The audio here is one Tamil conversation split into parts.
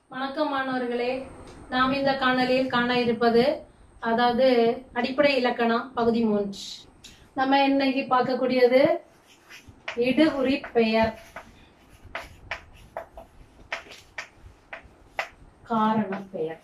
வணக்கம் மாணவர்களே நாம் இந்த காணொலியில் காண இருப்பது அதாவது அடிப்படை இலக்கணம் பகுதி மூன்று நம்ம இன்னைக்கு பார்க்கக்கூடியது இடுகுறி பெயர் காரண பெயர்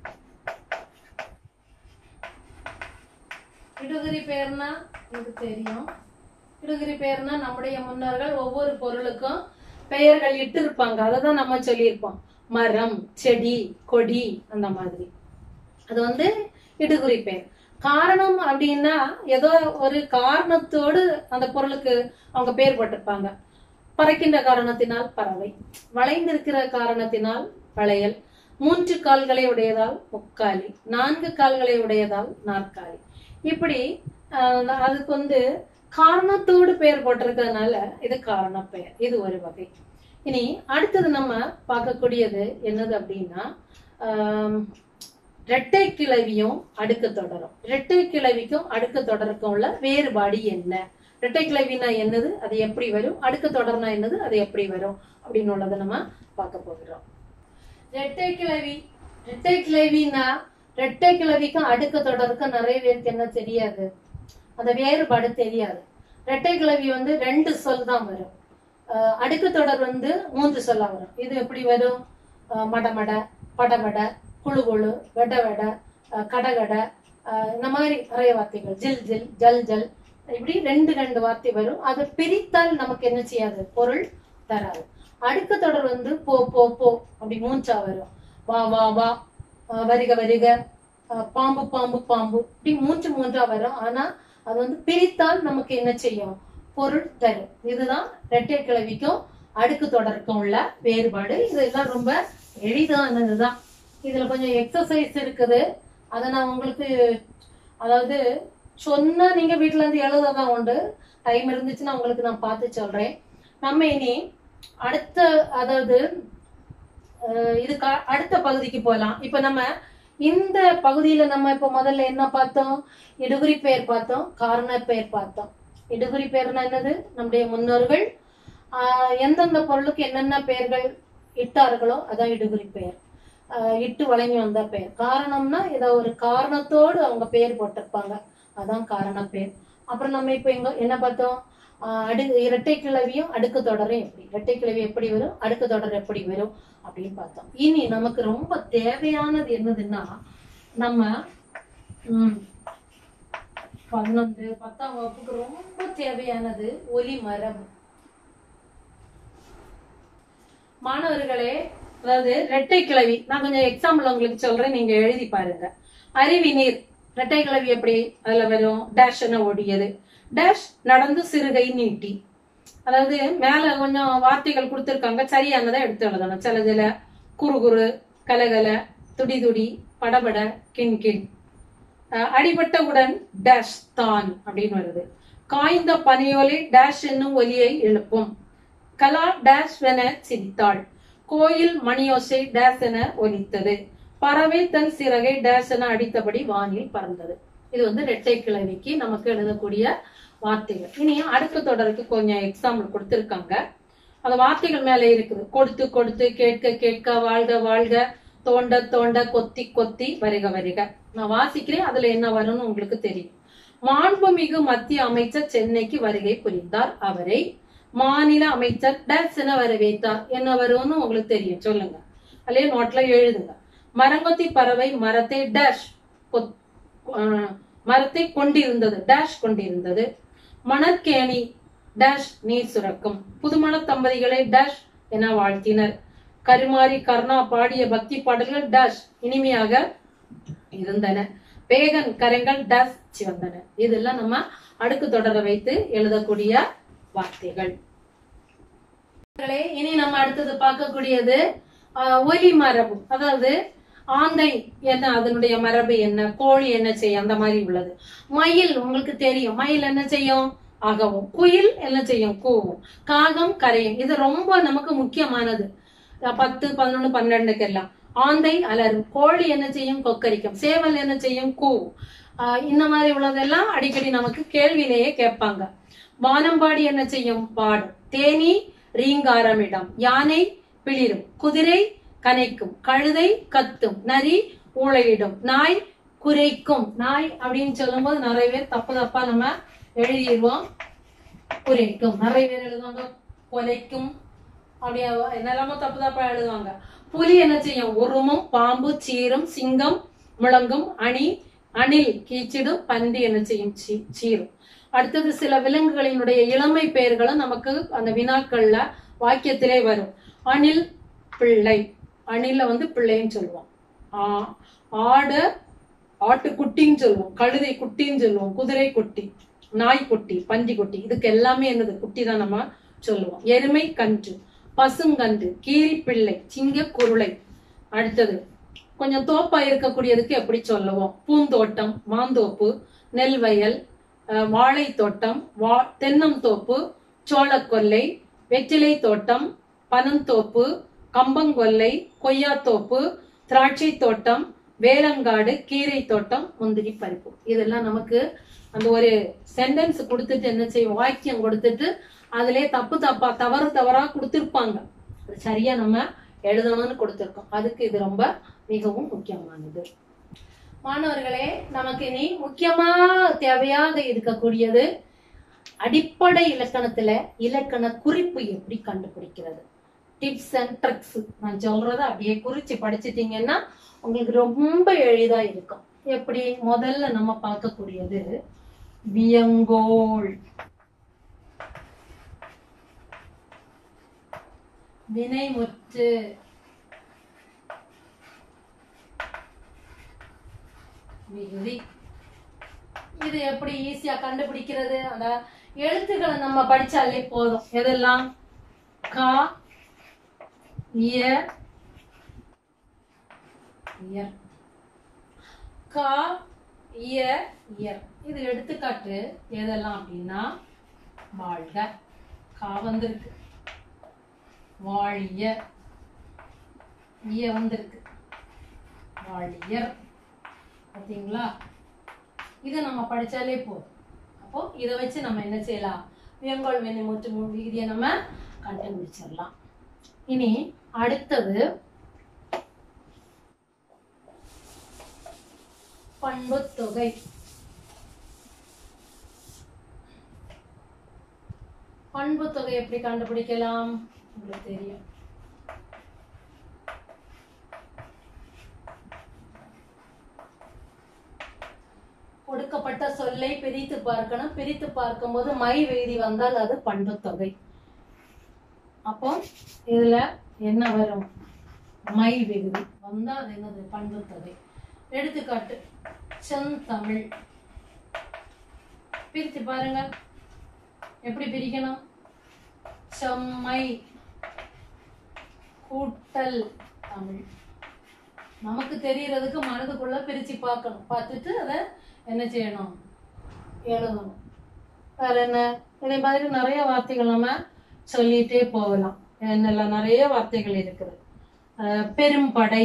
இடுகுறி பெயர்னா எனக்கு தெரியும் இடுகுறி பெயர்னா நம்முடைய முன்னோர்கள் ஒவ்வொரு பொருளுக்கும் பெயர்கள் இட்டு இருப்பாங்க அதை தான் நம்ம சொல்லியிருப்போம் மரம் செடி கொடி அந்த மாதிரி அது வந்து இடுகுறி பெயர் காரணம் அப்படின்னா ஏதோ ஒரு காரணத்தோடு அந்த பொருளுக்கு அவங்க பெயர் போட்டிருப்பாங்க பறக்கின்ற காரணத்தினால் பறவை வளைந்திருக்கிற காரணத்தினால் வளையல் மூன்று கால்களை உடையதால் முக்காலி நான்கு கால்களை உடையதால் நாற்காலி இப்படி ஆஹ், அதுக்கு வந்து காரணத்தோடு பெயர் போட்டிருக்கிறதுனால இது காரண பெயர் இது ஒரு வகை இனி அடுத்தது நம்ம பார்க்கக்கூடியது என்னது அப்படின்னா ஆம், இரட்டை கிளவியும் அடுக்கு தொடரும் இரட்டை கிளவிக்கும் அடுக்கு தொடருக்கும் உள்ள வேறுபாடு என்ன இரட்டை கிளவினா என்னது அது எப்படி வரும் அடுக்கு தொடர்னா என்னது அது எப்படி வரும் அப்படின்னு உள்ளதை நம்ம பார்க்க போகிறோம் இரட்டை கிளவி இரட்டை கிளவினா இரட்டை கிளவிக்கும் அடுக்கு தொடருக்கும் நிறைய பேருக்கு என்ன தெரியாது அந்த வேறுபாடு தெரியாது இரட்டை கிளவி வந்து ரெண்டு சொல் தான் வரும் அஹ் அடுக்கு தொடர் வந்து மூன்று சொல்லா வரும் இது எப்படி வரும் அஹ் மடமட படமட குழு குழு வெட வெட அஹ் கடகட அஹ் இந்த மாதிரி நிறைய வார்த்தைகள் ஜில் ஜில் ஜல் ஜல் இப்படி ரெண்டு ரெண்டு வார்த்தை வரும் அதை பிரித்தால் நமக்கு என்ன செய்யாது பொருள் தராது அடுக்கு தொடர் வந்து போ போ போ அப்படி மூன்றா வரும் வா வா வா அஹ் வருக வருக அஹ் பாம்பு பாம்பு பாம்பு இப்படி மூன்று மூன்றா வரும் ஆனா அது வந்து பிரித்தால் நமக்கு என்ன செய்யும் பொருள் தரும் இதுதான் இரட்டை கிளவிக்கும் அடுக்கு தொடருக்கும் உள்ள வேறுபாடு இதெல்லாம் ரொம்ப எளிதானதுதான் இதுல கொஞ்சம் எக்ஸசைஸ் இருக்குது அதை நான் உங்களுக்கு அதாவது சொன்னா நீங்க வீட்டுல இருந்து எழுததான் உண்டு டைம் இருந்துச்சுன்னா உங்களுக்கு நான் பார்த்து சொல்றேன் நம்ம இனி அடுத்த அதாவது அஹ் இதுக்கு அ- அடுத்த பகுதிக்கு போகலாம் இப்ப நம்ம இந்த பகுதியில நம்ம இப்ப முதல்ல என்ன பார்த்தோம் இடுகுறி பெயர் பார்த்தோம் காரண பெயர் பார்த்தோம் இடுகுறி பெயர்னா என்னது நம்முடைய முன்னோர்கள் ஆஹ் எந்தெந்த பொருளுக்கு என்னென்ன பெயர்கள் இட்டார்களோ அதான் இடுகுறி பெயர் ஆஹ் இட்டு வழங்கி வந்த பெயர் காரணம்னா ஏதோ ஒரு காரணத்தோடு அவங்க பெயர் போட்டிருப்பாங்க அதான் காரண பெயர் அப்புறம் நம்ம இப்ப எங்க என்ன பார்த்தோம் ஆஹ் அடு இரட்டை கிளவியும் அடுக்கு தொடரும் எப்படி இரட்டை கிளவி எப்படி வரும் அடுக்கு தொடர் எப்படி வரும் அப்படின்னு பார்த்தோம் இனி நமக்கு ரொம்ப தேவையானது என்னதுன்னா நம்ம உம் பதினொன்று பத்தாம் வகுப்புக்கு ரொம்ப தேவையானது ஒலி மரபு மாணவர்களே அதாவது இரட்டை கிளவி நான் கொஞ்சம் எக்ஸாம்பிள் உங்களுக்கு சொல்றேன் நீங்க எழுதி பாருங்க அறிவிநீர் இரட்டை கிளவி எப்படி அதுல வரும் டேஷ் என ஓடியது டேஷ் நடந்து சிறுகை நீட்டி அதாவது மேல கொஞ்சம் வார்த்தைகள் கொடுத்திருக்காங்க சரியானதை எடுத்து எழுதணும் சிலதுல குறு குறு கலகல துடி துடி படபட கிண் கிண் அஹ் அடிபட்டவுடன் டேஷ் தான் அப்படின்னு வருது காய்ந்த பனையோலை டேஷ் என்னும் ஒலியை எழுப்பும் கலா டேஷ் என சிரித்தாள் கோயில் மணியோசை டேஷ் என ஒலித்தது பறவை தன் சிறகை டேஷ் என அடித்தபடி வானில் பறந்தது இது வந்து இரட்டை கிழவிக்கு நமக்கு எழுதக்கூடிய வார்த்தைகள் இனி அடுத்த தொடருக்கு கொஞ்சம் எக்ஸாம்பிள் கொடுத்திருக்காங்க அந்த வார்த்தைகள் மேல இருக்குது கொடுத்து கொடுத்து கேட்க கேட்க வாழ்க வாழ்க தோண்ட தோண்ட கொத்தி கொத்தி வருக வருக நான் வாசிக்கிறேன் அதுல என்ன வரும்னு உங்களுக்கு தெரியும் மாண்புமிகு மத்திய அமைச்சர் சென்னைக்கு வருகை புரிந்தார் அவரை மாநில அமைச்சர் டேஸ் என வரவேற்றார் என்ன வரும்னு உங்களுக்கு தெரியும் சொல்லுங்க அல்லே நோட்ல எழுதுங்க மரங்கொத்தி பறவை மரத்தை டேஷ் கொத்- ஆஹ் மரத்தை கொண்டிருந்தது டேஷ் கொண்டிருந்தது மணற்கேணி டேஷ் நீர் சுரக்கும் புதுமண தம்பதிகளை டேஷ் என வாழ்த்தினர் கருமாரி கர்ணா பாடிய பக்தி பாடல்கள் டேஷ் இனிமையாக இருந்தன பேகன் கரைகள் டேஷ் சிவந்தன இதெல்லாம் நம்ம அடுக்கு தொடர வைத்து எழுதக்கூடிய வார்த்தைகள் மக்களே, இனி நம்ம அடுத்தது பார்க்கக்கூடியது ஆஹ், ஒலி மரபு அதாவது ஆந்தை என்ன அதனுடைய மரபு என்ன கோழி என்ன செய்யும் அந்த மாதிரி உள்ளது மயில் உங்களுக்கு தெரியும் மயில் என்ன செய்யும் அகவும் குயில் என்ன செய்யும் கூவும் காகம் கரையும் இது ரொம்ப நமக்கு முக்கியமானது அஹ் பத்து பதினொன்னு பன்னெண்டுக்கெல்லாம் ஆந்தை அலரும் கோழி என்ன செய்யும் கொக்கரிக்கும் சேவல் என்ன செய்யும் கூவும் ஆஹ் இந்த மாதிரி உள்ளதெல்லாம் அடிக்கடி நமக்கு கேள்வியிலேயே கேட்பாங்க வானம்பாடி என்ன செய்யும் பாடும் தேனி ரீங்காரமிடம் யானை பிளிரும் குதிரை கனைக்கும் கழுதை கத்தும் நரி ஊழையிடும் நாய் குரைக்கும் நாய் அப்படின்னு சொல்லும்போது நிறைய பேர் தப்பு தப்பா நம்ம எழுதிடுவோம் குரைக்கும் நிறைய பேர் எழுதுவாங்க கொலைக்கும் அப்படியே என்னெல்லாமோ தப்பு தப்பா எழுதுவாங்க புலி என்ன செய்யும் உருமும் பாம்பு சீரும் சிங்கம் முழங்கும் அணி அணில் கீச்சிடும் பன்றி என்ன செய்யும் சீ- சீரும் அடுத்தது சில விலங்குகளினுடைய இளமை பெயர்களும் நமக்கு அந்த வினாக்கள்ல வாக்கியத்திலே வரும் அணில் பிள்ளை அணில வந்து பிள்ளைன்னு சொல்லுவோம் ஆ- ஆடு ஆட்டுக்குட்டின்னு சொல்லுவோம் கழுதை குட்டின்னு சொல்லுவோம் குதிரை குட்டி நாய்க்குட்டி பன்றி குட்டி இதுக்கு எல்லாமே என்னது குட்டி தான் நம்ம சொல்லுவோம் எருமை கன்று பசுங்கன்று கீரி பிள்ளை சிங்க குருளை அடுத்தது கொஞ்சம் தோப்பா இருக்கக்கூடியதுக்கு எப்படி சொல்லுவோம் பூந்தோட்டம் மாந்தோப்பு நெல் வயல் அஹ், வாழை தோட்டம் வா தென்னந்தோப்பு சோளக்கொல்லை வெற்றிலை தோட்டம் பனந்தோப்பு கம்பங்கொல்லை கொய்யாத்தோப்பு திராட்சை தோட்டம் வேலங்காடு கீரை தோட்டம் முந்திரி பருப்பு இதெல்லாம் நமக்கு அந்த ஒரு சென்டென்ஸ் கொடுத்துட்டு என்ன செய்யும் வாக்கியம் கொடுத்துட்டு அதிலே தப்பு தப்பா தவறு தவறா கொடுத்திருப்பாங்க அது சரியா நம்ம எழுதணும்னு கொடுத்திருக்கோம் அதுக்கு இது ரொம்ப மிகவும் முக்கியமானது மாணவர்களே நமக்கு இனி முக்கியமா தேவையாக இருக்கக்கூடியது அடிப்படை இலக்கணத்துல இலக்கண குறிப்பு எப்படி கண்டுபிடிக்கிறது டிப்ஸ் அண்ட் ட்ரிக்ஸ் நான் சொல்றத அப்படியே குறிச்சு படிச்சிட்டீங்கன்னா உங்களுக்கு ரொம்ப எளிதா இருக்கும் எப்படி முதல்ல நம்ம பார்க்கக்கூடியது வியங்கோள் வினைமுற்று விகுதி இது எப்படி ஈஸியா கண்டுபிடிக்கிறது அந்த எழுத்துக்களை நம்ம படிச்சாலே போதும் எதெல்லாம் கா இய இயர் கா இய இயர் இது எடுத்துக்காட்டு எதெல்லாம் அப்படின்னா வாழ்க கா வந்திருக்கு வாழிய இய வந்திருக்கு வாழியர் பார்த்தீங்களா இதை நம்ம படிச்சாலே போதும் அப்போ இதை வச்சு நம்ம என்ன செய்யலாம் வியங்கோல் வெண்ணி முற்று விகுதியை நம்ம கண்டுபிடிச்சிடலாம் இனி அடுத்தது பண்புத்தொகை பண்புத்தொகை எப்படி கண்டுபிடிக்கலாம் உங்களுக்கு தெரியும் கொடுக்கப்பட்ட சொல்லை பிரித்து பார்க்கணும் பிரித்து பார்க்கும்போது மை விகுதி வந்தால் அது பண்புத்தொகை அப்போ இதுல என்ன வரும் மை விகுதி வந்தா அது என்னது பண்புத்தொகை எடுத்துக்காட்டு செந்தமிழ் பிரித்து பாருங்க எப்படி பிரிக்கணும் செம்மை கூட்டல் தமிழ் நமக்கு தெரியறதுக்கு மனதுக்குள்ள பிரிச்சு பார்க்கணும் பார்த்துட்டு அதை என்ன செய்யணும் எழுதணும் வேற என்ன இதே மாதிரி நிறைய வார்த்தைகள் நம்ம சொல்லிட்டே போகலாம் என்னெல்லாம் நிறைய வார்த்தைகள் இருக்குது அஹ் பெரும்படை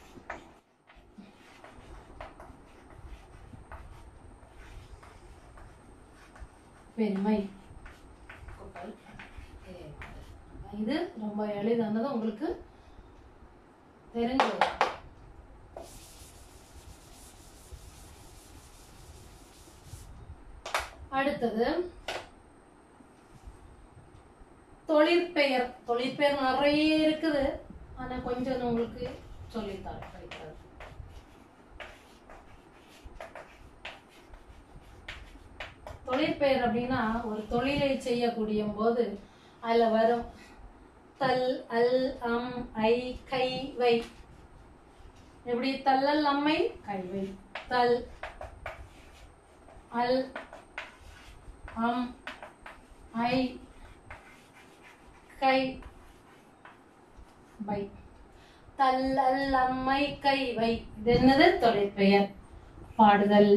பெருமை கூட்டல் ஏ. இது ரொம்ப எளிதானது உங்களுக்கு தெரிஞ்சது அடுத்தது தொழிற்பெயர் தொழிற்பெயர் நிறைய இருக்குது ஆனா கொஞ்சம் நான் உங்களுக்கு சொல்லித்தரேன் படிக்கிறது தொழிற்பெயர் அப்படின்னா ஒரு தொழிலை செய்யக்கூடிய போது அதுல வரும் தல் அல் அம் ஐ கை வை எப்படி தல்லல் அம்மை கைவை தல் அல் அம் ஐ கை வை தல்லல் அம்மை கை வை இது என்னது தொழிற்பெயர் பாடுதல்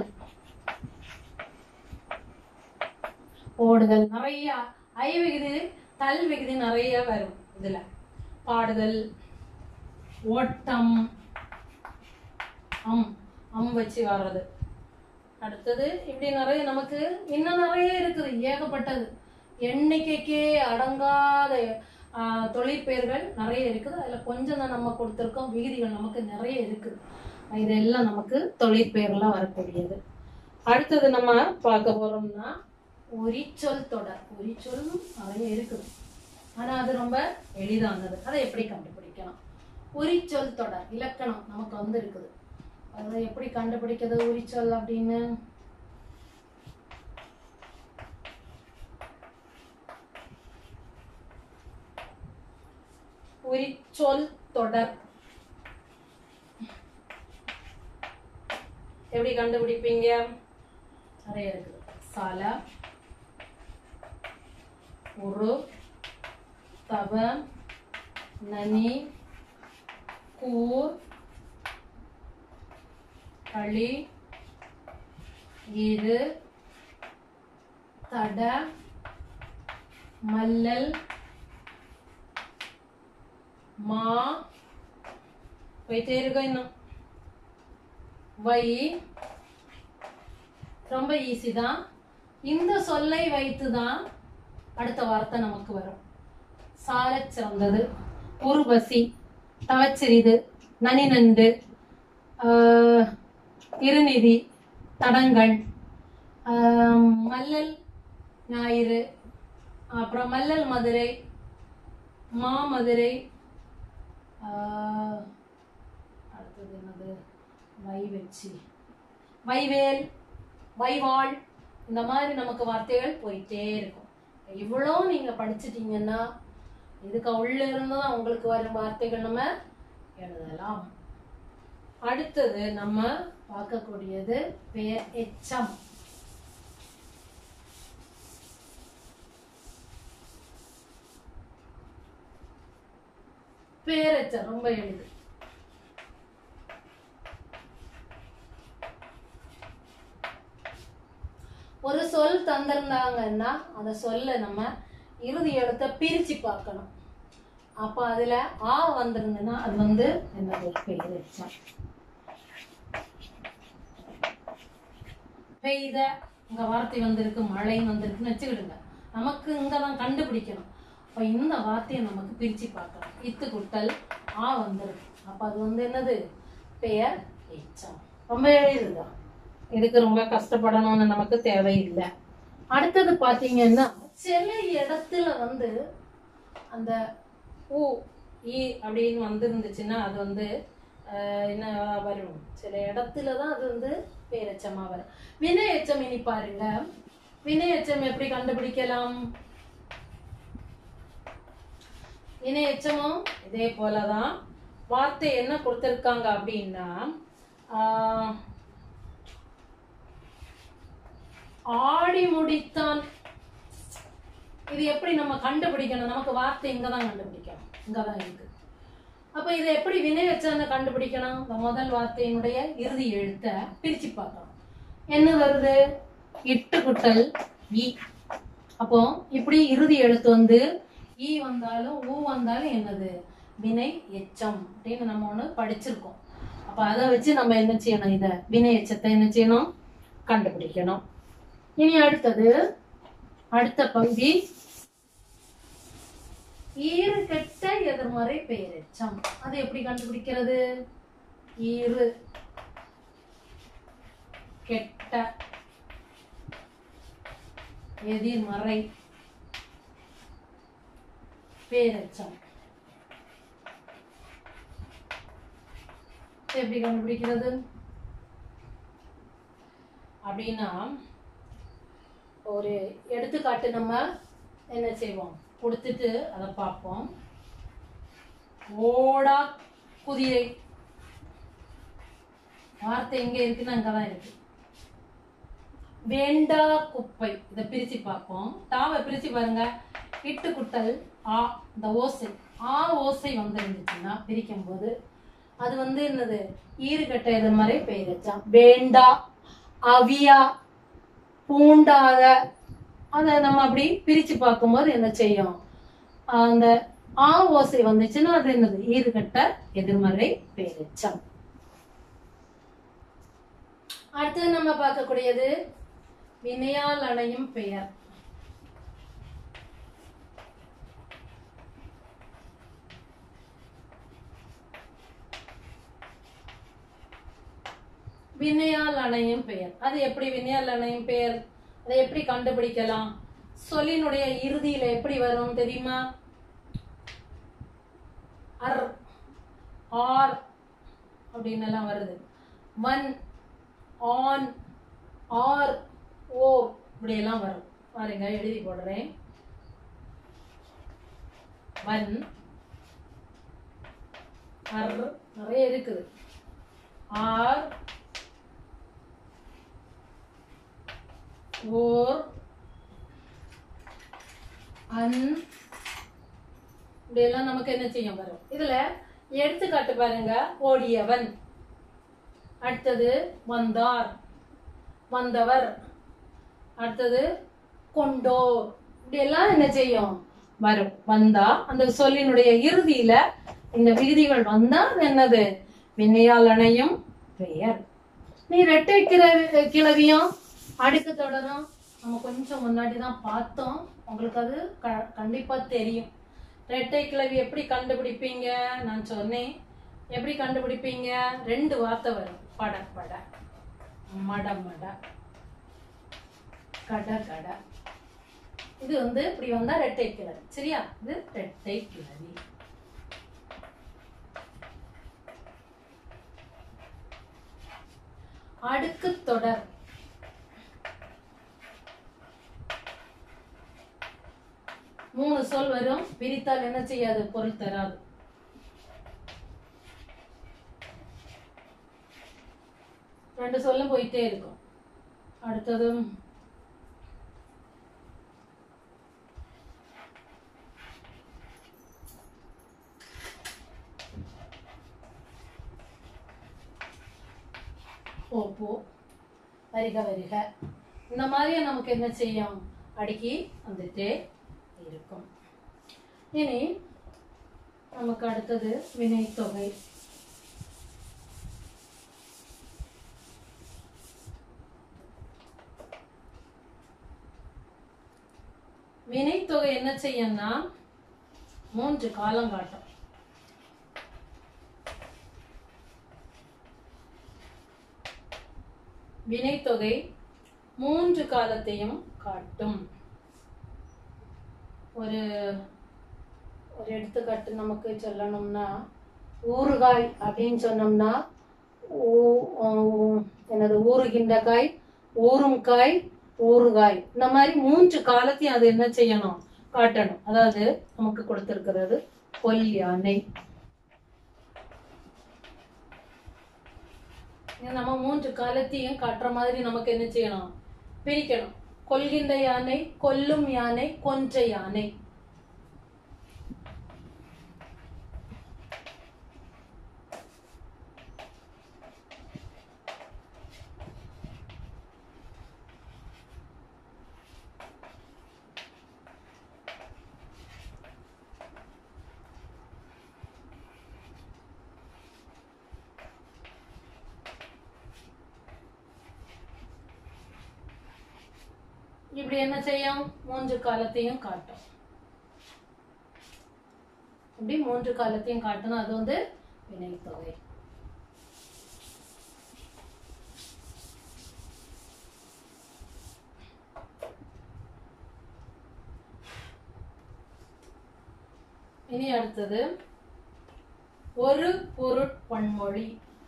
ஓடுதல் நிறைய ஐ விகுதி தல் விகுதி நிறைய வரும் இதுல பாடுதல் ஓட்டம் அம் அம் வச்சு வர்றது அடுத்தது இப்படி நிறைய நமக்கு இன்னும் நிறைய இருக்குது ஏகப்பட்டது எண்ணிக்கைக்கே அடங்காத ஆஹ், தொழிற்பெயர்கள் நிறைய இருக்குது அதில் கொஞ்சம் தான் நம்ம கொடுத்துருக்கோம் விகுதிகள் நமக்கு நிறைய இருக்குது இதெல்லாம் நமக்கு தொழிற்பெயர்களாக வரக்கூடியது அடுத்தது நம்ம பார்க்க போறோம்னா உரிச்சொல் தொடர் உரிச்சொல்லும் நிறைய இருக்குது ஆனா அது ரொம்ப எளிதானது அதை எப்படி கண்டுபிடிக்கலாம் உரிச்சொல் தொடர் இலக்கணம் நமக்கு வந்து இருக்குது அதை எப்படி கண்டுபிடிக்கிறது உரிச்சொல் அப்படின்னு உரிச்சொல் தொடர் எப்படி கண்டுபிடிப்பீங்க நிறைய இருக்குது சால உரு தவ நனி கூர் களி இரு தட மல்லல் மா போயிட்டே இருக்கோம் இன்னும் வை ரொம்ப ஈஸி தான் இந்த சொல்லை வைத்து தான் அடுத்த வார்த்தை நமக்கு வரும் சாலச் சிறந்தது உருவசி தவச்சிறிது நனி நண்டு ஆஹ், இருநிதி தடங்கள் ஆஹ், மல்லல் ஞாயிறு அப்புறம் மல்லல் மதுரை மாமதுரை ஆஹ், அடுத்தது என்னது வைவெச்சி வைவேல் வைவாள் இந்த மாதிரி நமக்கு வார்த்தைகள் போயிட்டே இருக்கும் இவ்வளோ நீங்க படிச்சிட்டீங்கன்னா இதுக்கு உள்ள இருந்து தான் உங்களுக்கு வரும் வார்த்தைகள் நம்ம எழுதலாம் அடுத்தது நம்ம பார்க்கக்கூடியது பெயர் எச்சம் பேரெச்சம் ரொம்ப எளிது ஒரு சொல் தந்திருந்தாங்கன்னா அந்த சொல்ல நம்ம இறுதி எழுத்தை பிரிச்சு பார்க்கணும் அப்ப அதுல ஆ வந்திருந்ததுன்னா அது வந்து என்னது பெயரெச்சம் பெய்த இங்க வார்த்தை வந்திருக்கு மழை வந்திருக்குன்னு வச்சுக்கிடுங்க நமக்கு இங்க தான் கண்டுபிடிக்கணும் அப்ப இந்த வார்த்தையை நமக்கு பிரிச்சு பார்க்கணும் இத்து குட்டல் ஆ வந்திருக்கு அப்ப அது வந்து என்னது பெயர் எச்சம் ரொம்ப எளிதுதான் இதுக்கு ரொம்ப கஷ்டப்படணும்னு நமக்கு தேவையில்லை அடுத்தது பாத்தீங்கன்னா சில இடத்துல வந்து அந்த ஊ ஈ அப்படின்னு வந்திருந்துச்சுன்னா அது வந்து ஆஹ், என்ன வரும் சில இடத்துல தான் அது வந்து பேரெச்சமா வரும் வினை எச்சம் இனி பாருங்க வினை எச்சம் எப்படி கண்டுபிடிக்கலாம் வினை எச்சமும் இதே போலதான் வார்த்தை என்ன கொடுத்திருக்காங்க அப்படின்னா ஆஹ், ஆடி முடித்தான் இது எப்படி நம்ம கண்டுபிடிக்கணும் நமக்கு வார்த்தை இங்க தான் கண்டுபிடிக்கணும் இங்க தான் இருக்கு அப்ப இதை எப்படி வினை வச்சான்னு கண்டுபிடிக்கணும் இந்த முதல் வார்த்தையினுடைய இறுதி எழுத்தை பிரிச்சு பார்க்கணும் என்ன வருது இட்டு குட்டல் இ அப்போ இப்படி இறுதி எழுத்து வந்து ஈ வந்தாலும் ஊ வந்தாலும் என்னது வினை எச்சம் அப்படின்னு நம்ம ஒண்ணு படிச்சிருக்கோம் அப்ப அதை வச்சு நம்ம என்ன செய்யணும் இத வினை எச்சத்தை என்ன செய்யணும் கண்டுபிடிக்கணும் இனி அடுத்தது அடுத்த பகுதி ஈறு கெட்ட எதிர்மறை பெயரெச்சம் அது எப்படி கண்டுபிடிக்கிறது ஈறு கெட்ட எதிர்மறை பேரெச்சம் எப்படி கண்டுபிடிக்கிறது அப்படின்னா ஒரு எடுத்துக்காட்டு நம்ம என்ன செய்வோம் கொடுத்துட்டு அதை பார்ப்போம் ஓடா குதிரை வார்த்தை எங்க இருக்குன்னா அங்கதான் இருக்கு வேண்டா குப்பை இதை பிரிச்சு பார்ப்போம் தாவை பிரிச்சு பாருங்க இட்டு குட்டல் ஆ இந்த ஓசை ஆ ஓசை வந்து இருந்துச்சுன்னா பிரிக்கும் போது அது வந்து என்னது ஈறுகட்ட இது மாதிரி பெயர் வச்சான் வேண்டா அவியா பூண்டாத அதை நம்ம அப்படி பிரிச்சு பார்க்கும்போது என்ன செய்யும் அந்த ஆ ஓசை வந்துச்சுன்னா அது என்னது ஈறுகட்ட எதிர்மறை பேரெச்சம் அடுத்தது நம்ம பார்க்கக்கூடியது வினையால் அணையும் பெயர் வினையால் அணையும் பெயர் அது எப்படி வினையால் அணையும் பெயர் அதை எப்படி கண்டுபிடிக்கலாம் சொல்லினுடைய இறுதியில எப்படி வரும் தெரியுமா அர் ஆர் அப்படின்னு எல்லாம் வருது வன் ஆன் ஆர் ஓர் இப்படி எல்லாம் வரும் பாருங்க எழுதி போடுறேன் வன் அர் நிறைய இருக்குது ஆர் ஓர் அன் இப்படியெல்லாம் நமக்கு என்ன செய்யும் வரும் இதுல எடுத்துக்காட்டு பாருங்க ஓடியவன் அடுத்தது வந்தார் வந்தவர் அடுத்தது கொண்டோர் இப்படியெல்லாம் என்ன செய்யும் வரும் வந்தா அந்த சொல்லினுடைய இறுதியில இந்த விகுதிகள் வந்தா அது என்னது வினையால் அணையும் பெயர் நீ ரெட்டை கிளவி கிளவியும் அடுக்கு தொடரும் நம்ம கொஞ்சம் முன்னாடி தான் பார்த்தோம் உங்களுக்கு அது க- கண்டிப்பா தெரியும் ரெட்டை கிளவி எப்படி கண்டுபிடிப்பீங்க நான் சொன்னேன் எப்படி கண்டுபிடிப்பீங்க ரெண்டு வார்த்தை வரும் பட பட மட மட கட கட இது வந்து இப்படி வந்தா ரெட்டை கிளவி சரியா இது ரெட்டை கிளவி அடுக்கு தொடர் மூணு சொல் வரும் பிரித்தால் என்ன செய்யாது பொருள் தராது ரெண்டு சொல்லும் போயிட்டே இருக்கும் அடுத்ததும் போ போ வருக வருக இந்த மாதிரியே நமக்கு என்ன செய்யும் அடுக்கி வந்துட்டே இருக்கும் இனி நமக்கு அடுத்தது வினைத்தொகை வினைத்தொகை என்ன செய்யும்னா மூன்று காலம் காட்டும் வினைத்தொகை மூன்று காலத்தையும் காட்டும் ஒரு ஒரு எடுத்துக்காட்டு நமக்கு சொல்லணும்னா ஊறுகாய் அப்படின்னு சொன்னோம்னா ஊ- ஊ- என்னது ஊறுகின்ற காய் ஊறும் காய் ஊறுகாய் இந்த மாதிரி மூன்று காலத்தையும் அது என்ன செய்யணும் காட்டணும் அதாவது நமக்கு கொடுத்திருக்கிறது கொல் யானை இது நம்ம மூன்று காலத்தையும் காட்டுற மாதிரி நமக்கு என்ன செய்யணும் பிரிக்கணும் கொல்கின்ற யானை கொல்லும் யானை கொன்ற யானை இப்படி என்ன செய்யும் மூன்று காலத்தையும் காட்டும் இப்படி மூன்று காலத்தையும் காட்டணும் அது வந்து வினைத்தொகை இனி அடுத்தது ஒரு பொருட்பன்மொழி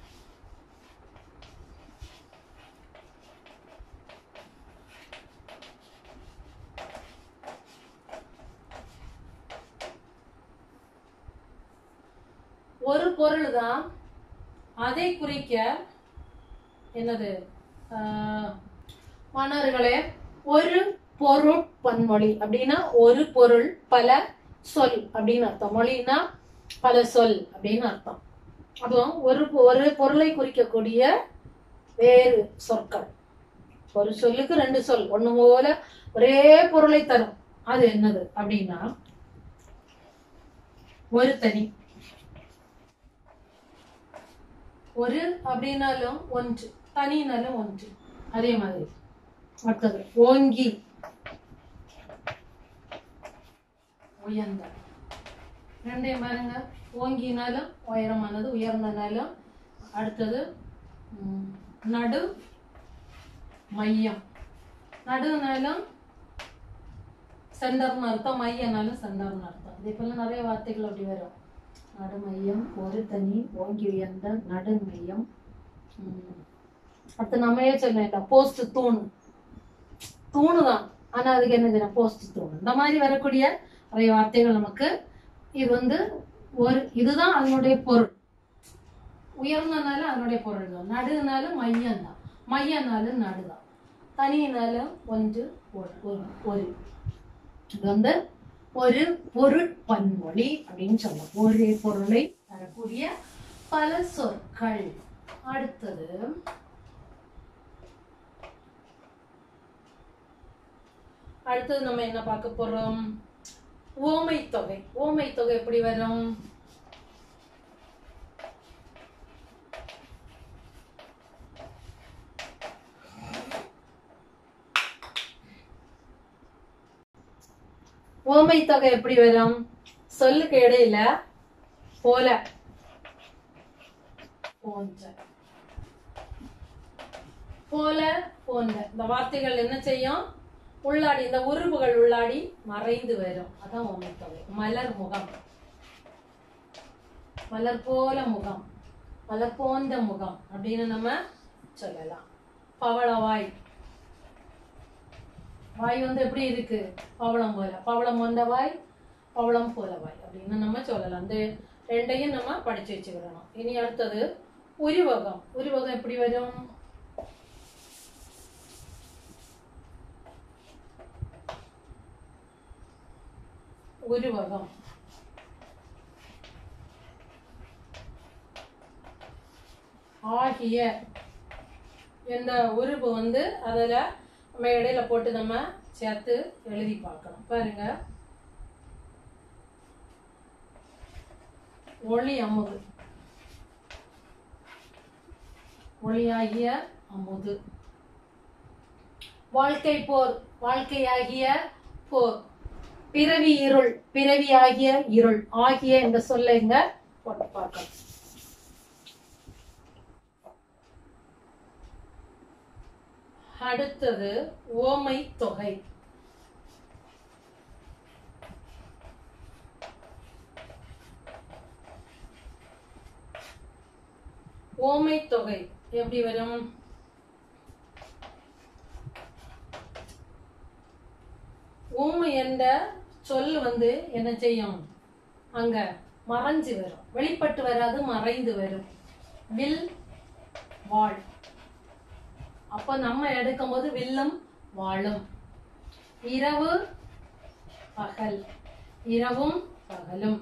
ஒரு பொருள் தான் அதை குறிக்க என்னது ஆஹ், மாணவர்களே ஒரு பொருள் பன்மொழி அப்படின்னா ஒரு பொருள் பல சொல் அப்படின்னு அர்த்தம் மொழின்னா பல சொல் அப்படின்னு அர்த்தம் அப்போ ஒரு ஒரு பொருளை குறிக்கக்கூடிய வேறு சொற்கள் ஒரு சொல்லுக்கு ரெண்டு சொல் ஒண்ணு போல ஒரே பொருளை தரும் அது என்னது அப்படின்னா ஒரு தனி ஒரு அப்படின்னாலும் ஒன்று தனினாலும் ஒன்று அதே மாதிரி அடுத்தது ஓங்கி உயர்ந்த ரெண்டையும் பாருங்க ஓங்கினாலும் உயரமானது உயர்ந்தனாலும் அடுத்தது ம், நடு மையம் நடுனாலும் சென்டர்னு அர்த்தம் மையனாலும் சென்டர்னு அர்த்தம் இதே போல நிறைய வார்த்தைகள் அப்படி வரும் நடுமையம் ஒரு தனி ஓங்கி உயர்ந்த நடுமையம் உம். அடுத்து நம்மையே சொல்லலாம் போஸ்ட் தூண் தூணு தான் ஆனா அதுக்கு என்ன செய்யணும் போஸ்ட் தூண் இந்த மாதிரி வரக்கூடிய நிறைய வார்த்தைகள் நமக்கு இது வந்து ஒரு இதுதான் அதனுடைய பொருள் உயர்ந்தனால அதனுடைய பொருள் தான் நடுனாலும் மையம் தான் மையனாலும் நடுதான் தனியினாலும் ஒன்று ஒரு ஒரு- ஒரு இது வந்து ஒரு பொருள் பன்மொழி அப்படின்னு சொல்லலாம் ஒரே பொருளை தரக்கூடிய பல சொற்கள் அடுத்தது அடுத்தது நம்ம என்ன பார்க்க போறோம் ஓமை தொகை ஓமை தொகை எப்படி வரும் ஓமை தொகை எப்படி வரும் சொல்லுக்கு இடையில போல போன்ற போல போன்ற இந்த வார்த்தைகள் என்ன செய்யும் உள்ளாடி இந்த உருவுகள் உள்ளாடி மறைந்து வரும் அதான் ஓமை தொகை மலர் முகம் மலர் போல முகம் மலர் போன்ற முகம் அப்படின்னு நம்ம சொல்லலாம் பவளவாய் வாய் வந்து எப்படி இருக்கு பவளம் போல பவளம் போன்ற வாய் பவளம் போல வாய் அப்படின்னு நம்ம சொல்லலாம் இந்த ரெண்டையும் நம்ம படிச்சு வச்சுக்கிடணும் இனி அடுத்தது உருவகம் உருவகம் எப்படி வரும் உருவகம் ஆகிய இந்த உருவு வந்து அதில் நம்ம இடையில போட்டு நம்ம சேர்த்து எழுதி பார்க்கணும் பாருங்க ஒளி அமுது ஒளியாகிய அமுது வாழ்க்கை போர் வாழ்க்கையாகிய போர் பிறவி இருள் பிறவியாகிய இருள் ஆகிய என்ற சொல்ல இங்க போட்டு பார்க்கலாம் அடுத்தது ஓமை தொகை ஓமை தொகை எப்படி வரும் ஊமை என்ற சொல் வந்து என்ன செய்யும் அங்க மறைஞ்சு வரும் வெளிப்பட்டு வராது மறைந்து வரும் வில் வாழ் அப்ப நம்ம எடுக்கும்போது வில்லும் வாழும் இரவு பகல் இரவும் பகலும்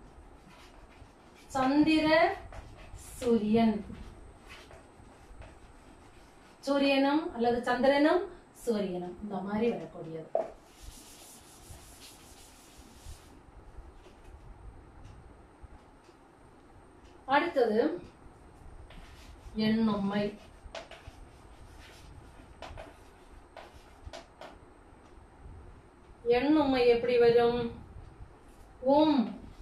சந்திர சூரியன் சூரியனும் அல்லது சந்திரனும் சூரியனும் இந்த மாதிரி வரக்கூடியது அடுத்தது எண்ணும்மை எண்ணும்மை எப்படி வரும் ஓம்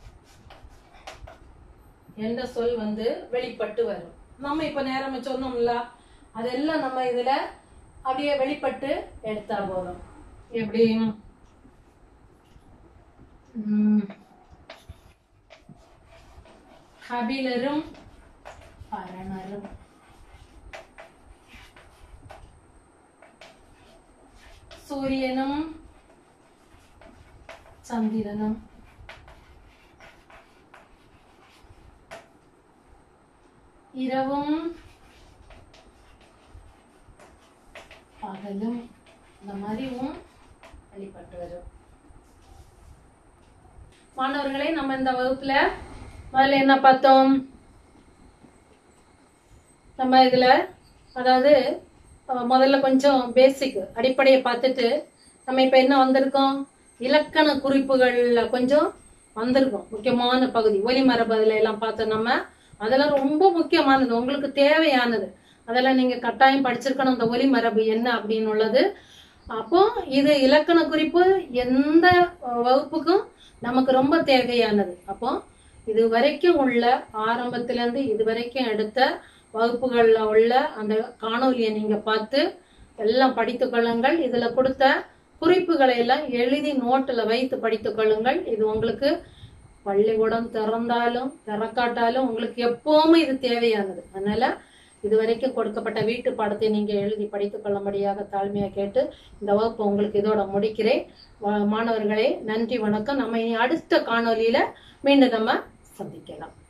என்ற சொல் வந்து வெளிப்பட்டு வரும் நம்ம இப்ப நேரமா சொன்னோம்ல அதெல்லாம் நம்ம இதுல அப்படியே வெளிப்பட்டு எடுத்தா போதும் எப்படி உம், கபிலரும் பரணரும் சூரியனும் சந்திரனும் இரவும் பகலும் இந்த மாதிரியும் வெளிப்பட்டு வரும் மாணவர்களே நம்ம இந்த வகுப்புல முதல்ல என்ன பார்த்தோம் நம்ம இதுல அதாவது அஹ், முதல்ல கொஞ்சம் பேசிக் அடிப்படையை பார்த்துட்டு நம்ம இப்ப என்ன வந்திருக்கோம் இலக்கண குறிப்புகள்ல கொஞ்சம் வந்திருக்கோம் முக்கியமான பகுதி ஒலிமரபு அதுல எல்லாம் பார்த்தோம் நம்ம அதெல்லாம் ரொம்ப முக்கியமானது உங்களுக்கு தேவையானது அதெல்லாம் நீங்க கட்டாயம் படிச்சிருக்கணும் இந்த ஒலிமரபு என்ன அப்படின்னு உள்ளது அப்போ இது இலக்கண குறிப்பு எந்த அஹ், வகுப்புக்கும் நமக்கு ரொம்ப தேவையானது அப்போ இது வரைக்கும் உள்ள ஆரம்பத்துல இருந்து இது வரைக்கும் எடுத்த வகுப்புகளில் உள்ள அந்த காணொலியை நீங்க பார்த்து எல்லாம் படித்துக் கொள்ளுங்கள் இதுல கொடுத்த குறிப்புகளை எல்லாம் எழுதி நோட்டில் வைத்து படித்துக் கொள்ளுங்கள் இது உங்களுக்கு பள்ளிக்கூடம் திறந்தாலும் திறக்காட்டாலும் உங்களுக்கு எப்பவுமே இது தேவையானது அதனால இதுவரைக்கும் கொடுக்கப்பட்ட வீட்டு பாடத்தை நீங்க எழுதி படித்துக் கொள்ளும்படியாக தாழ்மையா கேட்டு இந்த வகுப்பு உங்களுக்கு இதோட முடிக்கிறேன் வா- மாணவர்களே நன்றி வணக்கம் நம்ம இனி அடுத்த காணொலியில மீண்டும் நம்ம சந்திக்கலாம்